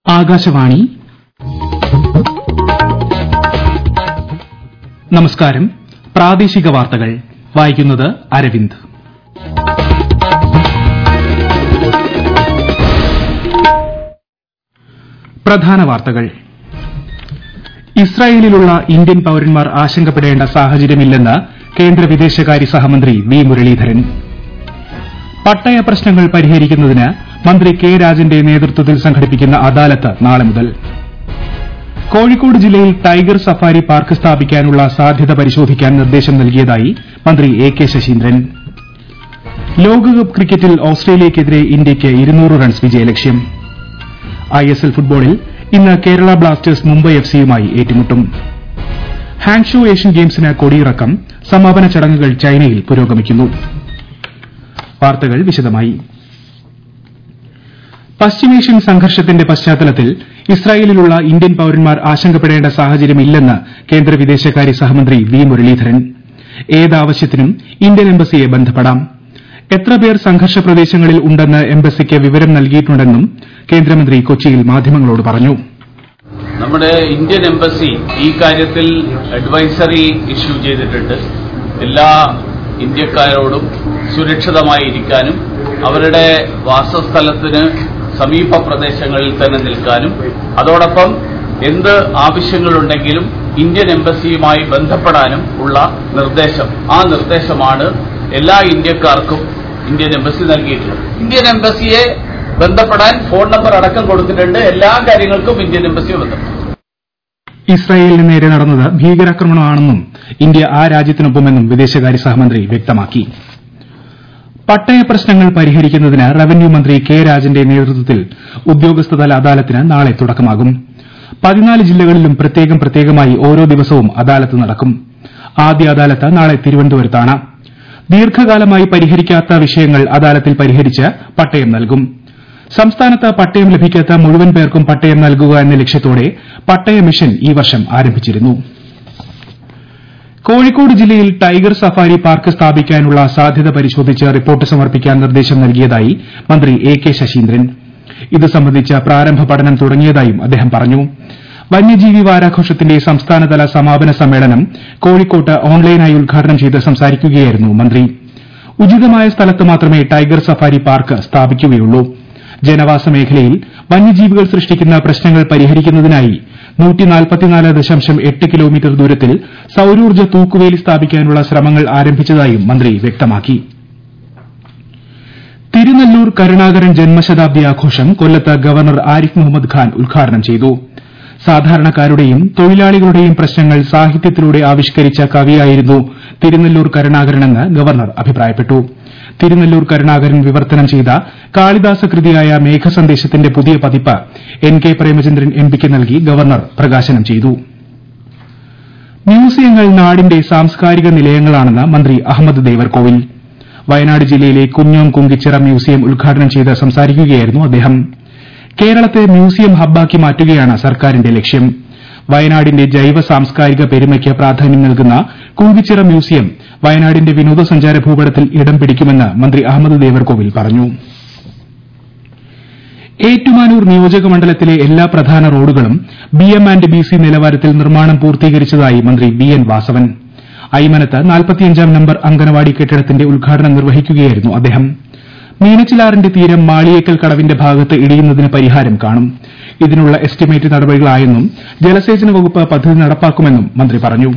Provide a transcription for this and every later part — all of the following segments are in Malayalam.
ആകാശവാണി നമസ്കാരം പ്രാദേശിക വാർത്തകൾ വായിക്കുന്നത് അരവിന്ദ് പ്രധാന വാർത്തകൾ ഇസ്രായേലിലുള്ള ഇന്ത്യൻ പൌരന്മാർ ആശങ്കപ്പെടേണ്ട സാഹചര്യമില്ലെന്ന് കേന്ദ്ര വിദേശകാര്യ സഹമന്ത്രി വി മുരളീധരൻ പട്ടയ പ്രശ്നങ്ങൾ പരിഹരിക്കുന്നതിന് മന്ത്രി കെ രാജന്റെ നേതൃത്വത്തിൽ സംഘടിപ്പിക്കുന്ന അദാലത്ത് നാളെ മുതൽ കോഴിക്കോട് ജില്ലയിൽ ടൈഗർ സഫാരി പാർക്ക് സ്ഥാപിക്കാനുള്ള സാധ്യത പരിശോധിക്കാൻ നിർദ്ദേശം നൽകിയതായി മന്ത്രി എ കെ ശശീന്ദ്രൻ ലോകകപ്പ് ക്രിക്കറ്റിൽ ഓസ്ട്രേലിയയ്ക്കെതിരെ ഇന്ത്യയ്ക്ക് റൺസ് വിജയലക്ഷ്യം ഐഎസ്എൽ ഫുട്ബോളിൽ ഇന്ന് കേരള ബ്ലാസ്റ്റേഴ്സ് മുംബൈ എഫ്സിയുമായി ഏറ്റുമുട്ടും ഹാങ്ഷോ ഏഷ്യൻ ഗെയിംസിന് കൊടിയിറക്കം സമാപന ചടങ്ങുകൾ ചൈനയിൽ പുരോഗമിക്കുന്നു വാർത്തകൾ വിശദമായി പശ്ചിമേഷ്യൻ സംഘർഷത്തിന്റെ പശ്ചാത്തലത്തിൽ ഇസ്രായേലിലുള്ള ഇന്ത്യൻ പൌരന്മാർ ആശങ്കപ്പെടേണ്ട സാഹചര്യമില്ലെന്ന് കേന്ദ്ര വിദേശകാര്യ സഹമന്ത്രി വി മുരളീധരൻ ഏതാവശ്യത്തിനും ഇന്ത്യൻ എംബസിയെ ബന്ധപ്പെടാം എത്ര പേർ സംഘർഷ പ്രദേശങ്ങളിൽ ഉണ്ടെന്ന് എംബസിക്ക് വിവരം നൽകിയിട്ടുണ്ടെന്നും കേന്ദ്രമന്ത്രി കൊച്ചിയിൽ മാധ്യമങ്ങളോട് പറഞ്ഞു നമ്മുടെ ഇന്ത്യൻ എംബസി ഈ കാര്യത്തിൽ അഡ്വൈസറി ഇഷ്യൂ ചെയ്തിട്ടുണ്ട് എല്ലാ ഇന്ത്യക്കാരോടും സുരക്ഷിതമായി ഇരിക്കാനും അവരുടെ വാസസ്ഥലത്തിന് സമീപ പ്രദേശങ്ങളിൽ തന്നെ നിൽക്കാനും അതോടൊപ്പം എന്ത് ആവശ്യങ്ങളുണ്ടെങ്കിലും ഇന്ത്യൻ എംബസിയുമായി ബന്ധപ്പെടാനും ഉള്ള നിർദ്ദേശം ആ നിർദ്ദേശമാണ് എല്ലാ ഇന്ത്യക്കാർക്കും ഇന്ത്യൻ എംബസി നൽകിയിട്ടുള്ളത് ഇന്ത്യൻ എംബസിയെ ബന്ധപ്പെടാൻ ഫോൺ നമ്പർ അടക്കം കൊടുത്തിട്ടുണ്ട് എല്ലാ കാര്യങ്ങൾക്കും ഇന്ത്യൻ എംബസിയെ ബന്ധപ്പെടും ഇസ്രായേലിന് നേരെ നടന്നത് ഭീകരാക്രമണമാണെന്നും ഇന്ത്യ ആ രാജ്യത്തിനൊപ്പമെന്നും വിദേശകാര്യ സഹമന്ത്രി വ്യക്തമാക്കി പട്ടയ പ്രശ്നങ്ങൾ പരിഹരിക്കുന്നതിന് റവന്യൂ മന്ത്രി കെ രാജന്റെ നേതൃത്വത്തിൽ ഉദ്യോഗസ്ഥതല അദാലത്തിന് നാളെ തുടക്കമാകും പതിനാല് ജില്ലകളിലും പ്രത്യേകം പ്രത്യേകമായി ഓരോ ദിവസവും അദാലത്ത് നടക്കും ആദ്യ അദാലത്ത് നാളെ തിരുവനന്തപുരത്താണ് ദീർഘകാലമായി പരിഹരിക്കാത്ത വിഷയങ്ങൾ അദാലത്തിൽ പരിഹരിച്ച് പട്ടയം നൽകും സംസ്ഥാനത്ത് പട്ടയം ലഭിക്കാത്ത മുഴുവൻ പേർക്കും പട്ടയം നൽകുക എന്ന ലക്ഷ്യത്തോടെ പട്ടയ മിഷൻ ഈ വർഷം ആരംഭിച്ചിരുന്നു കോഴിക്കോട് ജില്ലയിൽ ടൈഗർ സഫാരി പാർക്ക് സ്ഥാപിക്കാനുള്ള സാധ്യത പരിശോധിച്ച് റിപ്പോർട്ട് സമർപ്പിക്കാൻ നിർദ്ദേശം നൽകിയതായി മന്ത്രി എ കെ ശശീന്ദ്രൻ ഇത് സംബന്ധിച്ച പ്രാരംഭ പഠനം തുടങ്ങിയതായും അദ്ദേഹം പറഞ്ഞു വന്യജീവി വാരാഘോഷത്തിന്റെ സംസ്ഥാനതല സമാപന സമ്മേളനം കോഴിക്കോട്ട് ഓൺലൈനായി ഉദ്ഘാടനം ചെയ്ത് സംസാരിക്കുകയായിരുന്നു മന്ത്രി ഉചിതമായ സ്ഥലത്ത് മാത്രമേ ടൈഗർ സഫാരി പാർക്ക് സ്ഥാപിക്കുകയുള്ളൂ ജനവാസ മേഖലയിൽ വന്യജീവികൾ സൃഷ്ടിക്കുന്ന പ്രശ്നങ്ങൾ പരിഹരിക്കുന്നതിനായി കിലോമീറ്റർ ദൂരത്തിൽ സൌരോർജ്ജ തൂക്കുവേലി സ്ഥാപിക്കാനുള്ള ശ്രമങ്ങൾ ആരംഭിച്ചതായും മന്ത്രി വ്യക്തമാക്കി തിരുനെല്ലൂർ കരുണാകരൻ ജന്മശതാബ്ദി ആഘോഷം കൊല്ലത്ത് ഗവർണർ ആരിഫ് മുഹമ്മദ് ഖാൻ ഉദ്ഘാടനം ചെയ്തു സാധാരണക്കാരുടെയും തൊഴിലാളികളുടെയും പ്രശ്നങ്ങൾ സാഹിത്യത്തിലൂടെ ആവിഷ്കരിച്ച കവിയായിരുന്നു തിരുനെല്ലൂർ കരുണാകരനെന്ന് ഗവർണർ അഭിപ്രായപ്പെട്ടു തിരുനെല്ലൂർ കരുണാകരൻ വിവർത്തനം ചെയ്ത കാളിദാസ കൃതിയായ മേഘസന്ദേശത്തിന്റെ പുതിയ പതിപ്പ് എൻ കെ പ്രേമചന്ദ്രൻ എംപിക്ക് നൽകി ഗവർണർ പ്രകാശനം ചെയ്തു മ്യൂസിയങ്ങൾ നാടിന്റെ സാംസ്കാരിക നിലയങ്ങളാണെന്ന് മന്ത്രി അഹമ്മദ് ദേവർകോവിൽ വയനാട് ജില്ലയിലെ കുഞ്ഞോം കുങ്കിച്ചിറ മ്യൂസിയം ഉദ്ഘാടനം ചെയ്ത് സംസാരിക്കുകയായിരുന്നു അദ്ദേഹം കേരളത്തെ മ്യൂസിയം ഹബ്ബാക്കി മാറ്റുകയാണ് സർക്കാരിന്റെ ലക്ഷ്യം വയനാടിന്റെ ജൈവ സാംസ്കാരിക പെരുമയ്ക്ക് പ്രാധാന്യം നൽകുന്ന കുങ്കിച്ചിറ മ്യൂസിയം വയനാടിന്റെ വിനോദസഞ്ചാര ഭൂപടത്തിൽ ഇടം പിടിക്കുമെന്ന് മന്ത്രി അഹമ്മദ് ദേവർകോവിൽ പറഞ്ഞു ഏറ്റുമാനൂർ നിയോജക മണ്ഡലത്തിലെ എല്ലാ പ്രധാന റോഡുകളും B M and B C നിലവാരത്തിൽ നിർമ്മാണം പൂർത്തീകരിച്ചതായി മന്ത്രി വി എൻ വാസവൻ ഐമനത്ത് നാൽപ്പത്തിയഞ്ചാം നമ്പർ അങ്കണവാടി കെട്ടിടത്തിന്റെ ഉദ്ഘാടനം നിർവഹിക്കുകയായിരുന്നു അദ്ദേഹം മീനച്ചിലാറിന്റെ തീരം മാളിയേക്കൽ കടവിന്റെ ഭാഗത്ത് ഇടിയുന്നതിന് പരിഹാരം കാണും ഇതിനുള്ള എസ്റ്റിമേറ്റ് നടപടികളായെന്നും ജലസേചന വകുപ്പ് പദ്ധതി നടപ്പാക്കുമെന്നും മന്ത്രി പറഞ്ഞു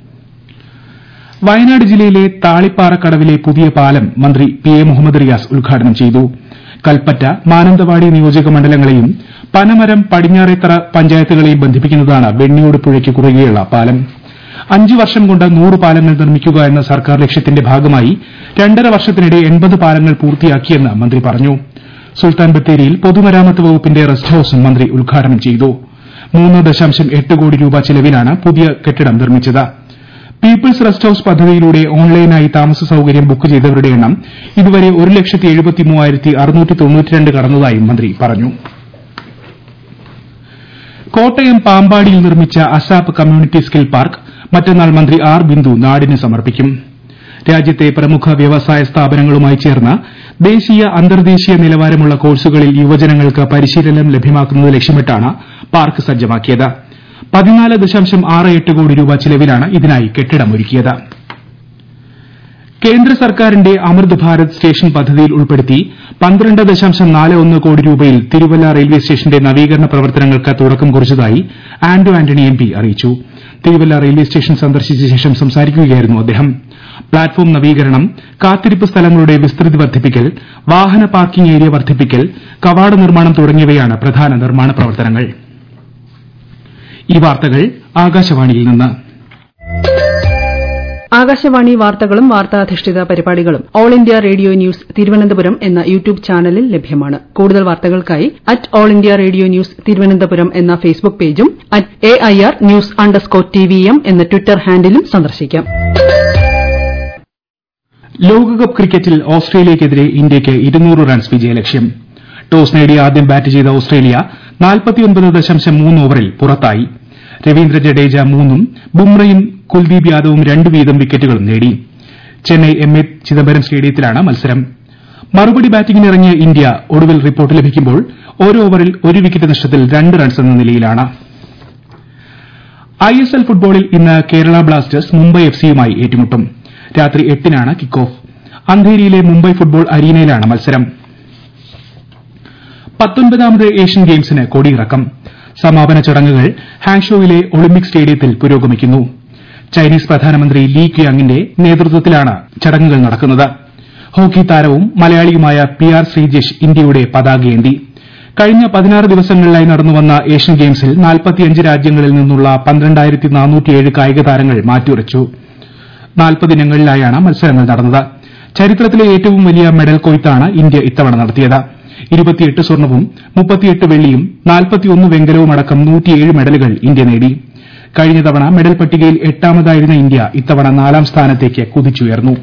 വയനാട് ജില്ലയിലെ താളിപ്പാറ കടവിലെ പുതിയ പാലം മന്ത്രി പി എ മുഹമ്മദ് റിയാസ് ഉദ്ഘാടനം ചെയ്തു കൽപ്പറ്റ മാനന്തവാടി നിയോജക മണ്ഡലങ്ങളെയും പനമരം പടിഞ്ഞാറേത്തറ പഞ്ചായത്തുകളെയും ബന്ധിപ്പിക്കുന്നതാണ് വെണ്ണിയോട് പുഴയ്ക്ക് കുറുകെയുള്ള പാലം അഞ്ച് വർഷം കൊണ്ട് നൂറ് പാലങ്ങൾ നിർമ്മിക്കുക എന്ന സർക്കാർ ലക്ഷ്യത്തിന്റെ ഭാഗമായി രണ്ടര വർഷത്തിനിടെ എൺപത് പാലങ്ങൾ പൂർത്തിയാക്കിയെന്ന് മന്ത്രി പറഞ്ഞു സുൽത്താൻ ബത്തേരിയിൽ പൊതുമരാമത്ത് വകുപ്പിന്റെ റെസ്റ്റ് ഹൌസും മന്ത്രി ഉദ്ഘാടനം ചെയ്തു മൂന്ന് ദശാംശം എട്ട് കോടി രൂപ ചിലവിലാണ് പുതിയ കെട്ടിടം നിർമ്മിച്ചത് പീപ്പിൾസ് റെസ്റ്റ് ഹൌസ് പദ്ധതിയിലൂടെ ഓൺലൈനായി താമസ സൌകര്യം ബുക്ക് ചെയ്തവരുടെ എണ്ണം ഇതുവരെ ഒരു ലക്ഷത്തി എഴുപത്തി മൂവായിരത്തി അറുന്നൂറ്റി തൊണ്ണൂറ്റിരണ്ട് കടന്നതായും മന്ത്രി പറഞ്ഞു കോട്ടയം പാമ്പാടിയിൽ നിർമ്മിച്ച അസാപ്പ് കമ്മ്യൂണിറ്റി സ്കിൽ പാർക്ക് മറ്റന്നാൾ മന്ത്രി ആർ ബിന്ദു നാടിന് സമർപ്പിക്കും രാജ്യത്തെ പ്രമുഖ വ്യവസായ സ്ഥാപനങ്ങളുമായി ചേർന്ന് ദേശീയ അന്തർദേശീയ നിലവാരമുള്ള കോഴ്സുകളിൽ യുവജനങ്ങൾക്ക് പരിശീലനം ലഭ്യമാക്കുന്നത് ലക്ഷ്യമിട്ടാണ് പാർക്ക് സജ്ജമാക്കിയത് പതിനാല് ദശാംശം ആറ് എട്ട് കോടി രൂപ ചിലവിലാണ് ഇതിനായി കെട്ടിടമൊരുക്കിയത് കേന്ദ്ര സർക്കാരിന്റെ അമൃത് ഭാരത് സ്റ്റേഷൻ പദ്ധതിയിൽ ഉൾപ്പെടുത്തി പന്ത്രണ്ട് ദശാംശം നാല് ഒന്ന് കോടി രൂപയിൽ തിരുവല്ല റെയിൽവേ സ്റ്റേഷന്റെ നവീകരണ പ്രവർത്തനങ്ങൾക്ക് തുടക്കം കുറിച്ചതായി ആന്റോ ആന്റണി എം പി അറിയിച്ചു തിരുവല്ല റെയിൽവേ സ്റ്റേഷൻ സന്ദർശിച്ച ശേഷം സംസാരിക്കുകയായിരുന്നു അദ്ദേഹം പ്ലാറ്റ്ഫോം നവീകരണം കാത്തിരിപ്പ് സ്ഥലങ്ങളുടെ വിസ്തൃതി വർദ്ധിപ്പിക്കൽ വാഹന പാർക്കിംഗ് ഏരിയ വർദ്ധിപ്പിക്കൽ കവാട നിർമ്മാണം തുടങ്ങിയവയാണ് പ്രധാന നിർമ്മാണ പ്രവർത്തനങ്ങൾ ഈ വാർത്തകൾ ആകാശവാണിയിൽ നിന്ന് ആകാശവാണി വാർത്തകളും വാർത്താധിഷ്ഠിത പരിപാടികളും all India radio news Thiruvananthapuram എന്ന യൂട്യൂബ് ചാനലിൽ ലഭ്യമാണ് കൂടുതൽ വാർത്തകൾക്കായി at all India radio news Thiruvananthapuram എന്ന ഫേസ്ബുക്ക് പേജും at A I R news underscore T V M എന്ന ട്വിറ്റർ ഹാൻഡിലും സന്ദർശിക്കാം ലോകകപ്പ് ക്രിക്കറ്റിൽ ഓസ്ട്രേലിയയ്ക്കെതിരെ ഇന്ത്യയ്ക്ക് ഇരുന്നൂറ് റൺസ് വിജയലക്ഷ്യം ടോസ് നേടി ആദ്യം ബാറ്റ് ചെയ്ത ഓസ്ട്രേലിയ ഓവറിൽ പുറത്തായി രവീന്ദ്ര ജഡേജ മൂന്നും ബുംറയും കുൽദീപ് യാദവും രണ്ട് വീതം വിക്കറ്റുകളും നേടി ചെന്നൈ എം എ ചിദംബരം സ്റ്റേഡിയത്തിലാണ് മത്സരം മറുപടി ബാറ്റിംഗിനിറങ്ങിയ ഇന്ത്യ ഒടുവിൽ റിപ്പോർട്ട് ലഭിക്കുമ്പോൾ ഒരു ഓവറിൽ ഒരു വിക്കറ്റ് നഷ്ടത്തിൽ രണ്ട് റൺസ് എന്ന നിലയിലാണ് ഐ എസ് എൽ ഫുട്ബോളിൽ ഇന്ന് കേരള ബ്ലാസ്റ്റേഴ്സ് മുംബൈ എഫ് സിയുമായി ഏറ്റുമുട്ടും രാത്രി എട്ടിനാണ് കിക്ക് ഓഫ് അന്ധേരിയിലെ മുംബൈ ഫുട്ബോൾ അരീനയിലാണ് മത്സരം പത്തൊൻപതാമത് ഏഷ്യൻ ഗെയിംസിന് കൊടിയിറക്കം സമാപന ചടങ്ങുകൾ ഹാങ്ഷോയിലെ ഒളിമ്പിക് സ്റ്റേഡിയത്തിൽ പുരോഗമിക്കുന്നു ചൈനീസ് പ്രധാനമന്ത്രി ലീ ക്യാങ്ങിന്റെ നേതൃത്വത്തിലാണ് ചടങ്ങുകൾ നടക്കുന്നത് ഹോക്കി താരവും മലയാളിയുമായ പി ആർ ശ്രീജേഷ് ഇന്ത്യയുടെ പതാകയേന്തി കഴിഞ്ഞ പതിനാറ് ദിവസങ്ങളിലായി നടന്നുവന്ന ഏഷ്യൻ ഗെയിംസിൽ നാൽപ്പത്തിയഞ്ച് രാജ്യങ്ങളിൽ നിന്നുള്ള പന്ത്രണ്ടായിരത്തി നാനൂറ്റിയേഴ് കായിക താരങ്ങൾ മാറ്റുരച്ചു നാൽപ്പതിനങ്ങളിലായാണ് മത്സരങ്ങൾ നടന്നത് ചരിത്രത്തിലെ ഏറ്റവും വലിയ മെഡൽ കൊയ്ത്താണ് ഇന്ത്യ ഇത്തവണ നടത്തിയത് ഇരുപത്തിയെട്ട് സ്വർണവും മുപ്പത്തിയെട്ട് വെള്ളിയും നാൽപ്പത്തിയൊന്ന് വെങ്കലവും അടക്കം നൂറ്റിയേഴ് മെഡലുകൾ ഇന്ത്യ നേടി കഴിഞ്ഞ തവണ മെഡൽ പട്ടികയിൽ എട്ടാമതായിരുന്ന ഇന്ത്യ ഇത്തവണ നാലാം സ്ഥാനത്തേക്ക് കുതിച്ചുയർന്നു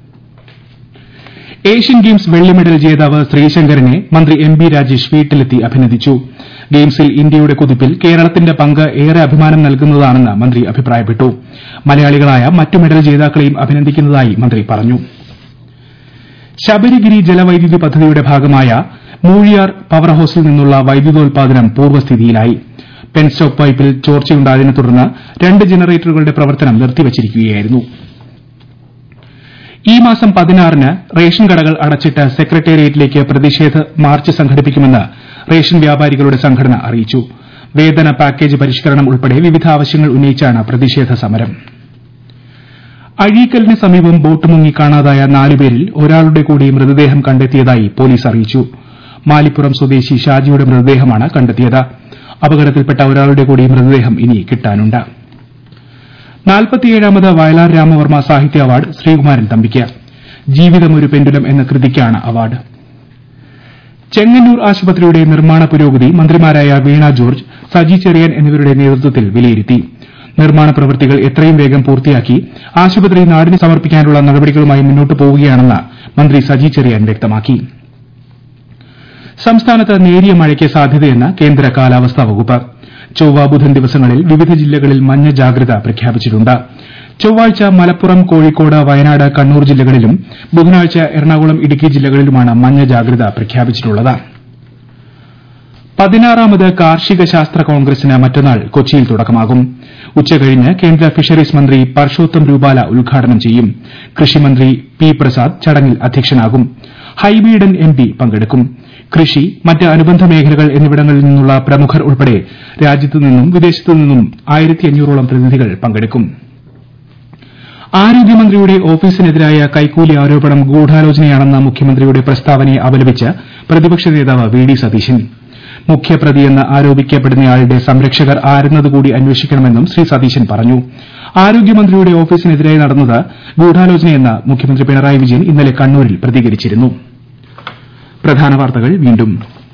ഏഷ്യൻ ഗെയിംസ് വെള്ളി മെഡൽ ജേതാവ് ശ്രീശങ്കറിനെ മന്ത്രി എം ബി രാജേഷ് വീട്ടിലെത്തി അഭിനന്ദിച്ചു ഗെയിംസിൽ ഇന്ത്യയുടെ കുതിപ്പിൽ കേരളത്തിന്റെ പങ്ക് ഏറെ അഭിമാനം നൽകുന്നതാണെന്ന് മന്ത്രി അഭിപ്രായപ്പെട്ടു മലയാളികളായ മറ്റു മെഡൽ ജേതാക്കളെയും അഭിനന്ദിക്കുന്നതായി മന്ത്രി പറഞ്ഞു ശബരിഗിരി ജലവൈദ്യുതി പദ്ധതിയുടെ ഭാഗമായ മൂഴിയാർ പവർ ഹൌസിൽ നിന്നുള്ള വൈദ്യുതോൽപാദനം പൂർവ്വസ്ഥിതിയിലായി പെൻസ്റ്റോക്ക് പൈപ്പിൽ ചോർച്ചയുണ്ടായതിനെ തുടർന്ന് രണ്ട് ജനറേറ്ററുകളുടെ പ്രവർത്തനം നിർത്തിവച്ചിരിക്കുകയായിരുന്നു ഈ മാസം പതിനാറിന് റേഷൻ കടകൾ അടച്ചിട്ട് സെക്രട്ടേറിയറ്റിലേക്ക് പ്രതിഷേധ മാർച്ച് സംഘടിപ്പിക്കുമെന്ന് റേഷൻ വ്യാപാരികളുടെ സംഘടന അറിയിച്ചു വേതന പാക്കേജ് പരിഷ്കരണം ഉൾപ്പെടെ വിവിധ ആവശ്യങ്ങൾ ഉന്നയിച്ചാണ് പ്രതിഷേധ സമരം അഴീക്കലിന് സമീപം ബോട്ട് മുങ്ങി കാണാതായ നാലുപേരിൽ ഒരാളുടെ കൂടി മൃതദേഹം കണ്ടെത്തിയതായി പോലീസ് അറിയിച്ചു മാലിപ്പുറം സ്വദേശി ഷാജിയുടെ മൃതദേഹമാണ് കണ്ടെത്തിയത് അപകടത്തിൽപ്പെട്ട ഒരാളുടെ കൂടി മൃതദേഹം ഇനി കിട്ടാനുണ്ട് നാൽപ്പത്തിയേഴാമത് വയലാർ രാമവർമ്മ സാഹിത്യ അവാർഡ് ശ്രീകുമാരൻ തമ്പിക്ക് ജീവിതമൊരു പെൻഡുലം എന്ന കൃതിക്കാണ് അവാർഡ് ചെങ്ങന്നൂർ ആശുപത്രിയുടെ നിർമ്മാണ പുരോഗതി മന്ത്രിമാരായ വീണ ജോർജ് സജി ചെറിയാൻ എന്നിവരുടെ നേതൃത്വത്തിൽ വിലയിരുത്തി നിർമ്മാണ പ്രവൃത്തികൾ എത്രയും വേഗം പൂർത്തിയാക്കി ആശുപത്രി നാടിന് സമർപ്പിക്കാനുള്ള നടപടികളുമായി മുന്നോട്ട് പോവുകയാണെന്ന് മന്ത്രി സജി ചെറിയാൻ വ്യക്തമാക്കി സംസ്ഥാനത്ത് നേരിയ മഴയ്ക്ക് സാധ്യതയെന്ന് കേന്ദ്ര കാലാവസ്ഥാ വകുപ്പ് ചൊവ്വ ബുധൻ ദിവസങ്ങളിൽ വിവിധ ജില്ലകളിൽ മഞ്ഞ ജാഗ്രത പ്രഖ്യാപിച്ചിട്ടുണ്ട് ചൊവ്വാഴ്ച മലപ്പുറം കോഴിക്കോട് വയനാട് കണ്ണൂർ ജില്ലകളിലും ബുധനാഴ്ച എറണാകുളം ഇടുക്കി ജില്ലകളിലുമാണ് മഞ്ഞ ജാഗ്രത പ്രഖ്യാപിച്ചിട്ടുള്ളത് പതിനാറാമത് കാർഷിക ശാസ്ത്ര കോൺഗ്രസിന് മറ്റന്നാൾ കൊച്ചിയിൽ തുടക്കമാകും ഉച്ചകഴിഞ്ഞ് കേന്ദ്ര ഫിഷറീസ് മന്ത്രി പർഷോത്തം രൂപാല ഉദ്ഘാടനം ചെയ്യും കൃഷിമന്ത്രി പി പ്രസാദ് ചടങ്ങിൽ അധ്യക്ഷനാകും ഹൈബീഡൻ എം പി പങ്കെടുക്കും കൃഷി മറ്റ് അനുബന്ധ മേഖലകൾ എന്നിവിടങ്ങളിൽ നിന്നുള്ള പ്രമുഖർ ഉൾപ്പെടെ രാജ്യത്തു നിന്നും വിദേശത്തു നിന്നും ആയിരത്തി അഞ്ഞൂറോളം പ്രതിനിധികൾ പങ്കെടുക്കും ആരോഗ്യമന്ത്രിയുടെ ഓഫീസിനെതിരായ കൈക്കൂലി ആരോപണം ഗൂഢാലോചനയാണെന്ന മുഖ്യമന്ത്രിയുടെ പ്രസ്താവനയെ അപലപിച്ച് പ്രതിപക്ഷ നേതാവ് വി ഡി സതീശൻ മുഖ്യപ്രതിയെന്ന് ആരോപിക്കപ്പെടുന്നയാളുടെ സംരക്ഷകർ ആരെന്നതുകൂടി അന്വേഷിക്കണമെന്നും ശ്രീ സതീശൻ പറഞ്ഞു ആരോഗ്യമന്ത്രിയുടെ ഓഫീസിനെതിരായി നടന്നത് ഗൂഢാലോചനയെന്ന് മുഖ്യമന്ത്രി പിണറായി വിജയൻ ഇന്നലെ കണ്ണൂരിൽ പ്രതികരിച്ചിരുന്നു പ്രധാന വാർത്തകൾ വീണ്ടും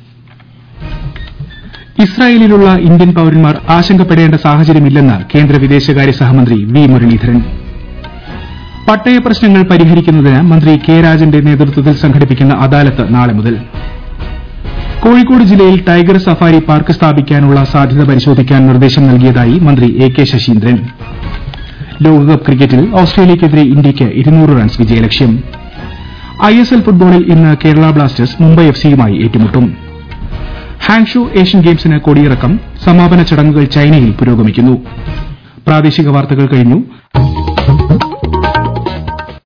ഇസ്രായേലിലുള്ള ഇന്ത്യൻ പൌരന്മാർ ആശങ്കപ്പെടേണ്ട സാഹചര്യമില്ലെന്ന് കേന്ദ്ര വിദേശകാര്യ സഹമന്ത്രി വി മുരളീധരൻ പട്ടയ പ്രശ്നങ്ങൾ പരിഹരിക്കുന്നതിന് മന്ത്രി കെ രാജന്റെ നേതൃത്വത്തിൽ സംഘടിപ്പിക്കുന്ന അദാലത്ത് നാളെ മുതൽ കോഴിക്കോട് ജില്ലയിൽ ടൈഗർ സഫാരി പാർക്ക് സ്ഥാപിക്കാനുള്ള സാധ്യത പരിശോധിക്കാൻ നിർദ്ദേശം നൽകിയതായി മന്ത്രി എ കെ ശശീന്ദ്രൻ ലോകകപ്പ് ക്രിക്കറ്റിൽ ഓസ്ട്രേലിയയ്ക്കെതിരെ ഇന്ത്യയ്ക്ക് ഇരുന്നൂറ് റൺസ് വിജയലക്ഷ്യം ഐ എസ് എൽ ഫുട്ബോളിൽ ഇന്ന് കേരള ബ്ലാസ്റ്റേഴ്സ് മുംബൈ എഫ് സിയുമായി ഏറ്റുമുട്ടും ഹാങ്ഷു ഏഷ്യൻ ഗെയിംസിന് കൊടിയിറക്കം സമാപന ചടങ്ങുകൾ ചൈനയിൽ പുരോഗമിക്കുന്നു പ്രാദേശിക വാർത്തകൾ കഴിഞ്ഞു